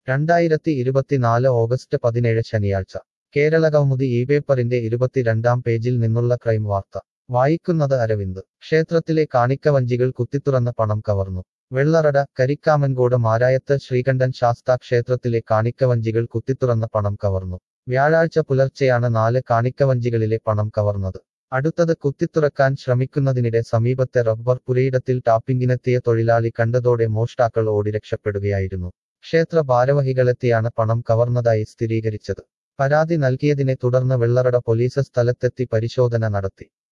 രണ്ടായിരത്തി ഇരുപത്തിനാല് ഓഗസ്റ്റ് പതിനേഴ് ശനിയാഴ്ച കേരളകൗമുദി ഈ പേപ്പറിന്റെ ഇരുപത്തിരണ്ടാം പേജിൽ നിന്നുള്ള ക്രൈം വാർത്ത വായിക്കുന്നത് അരവിന്ദ് ക്ഷേത്രത്തിലെ കാണിക്കവഞ്ചികൾ കുത്തിത്തുറന്ന് പണം കവർന്നു വെള്ളറട കരിക്കാമൻകോട് മാരായത്ത് ശ്രീകണ്ഠൻ ശാസ്താ ക്ഷേത്രത്തിലെ കാണിക്കവഞ്ചികൾ കുത്തിത്തുറന്ന് പണം കവർന്നു വ്യാഴാഴ്ച പുലർച്ചെയാണ് നാല് കാണിക്കവഞ്ചികളിലെ പണം കവർന്നത് അടുത്തത് കുത്തിത്തുറക്കാൻ ശ്രമിക്കുന്നതിനിടെ സമീപത്തെ റബ്ബർ പുരയിടത്തിൽ ടാപ്പിംഗിനെത്തിയ തൊഴിലാളി കണ്ടതോടെ മോഷ്ടാക്കൾ ഓടി രക്ഷപ്പെടുകയായിരുന്നു ക്ഷേത്ര ഭാരവഹികളെത്തിയാണ് പണം കവർന്നതായി സ്ഥിരീകരിച്ചത് പരാതി നൽകിയതിനെ തുടർന്ന് വെള്ളറട പോലീസ് സ്ഥലത്തെത്തി പരിശോധന നടത്തി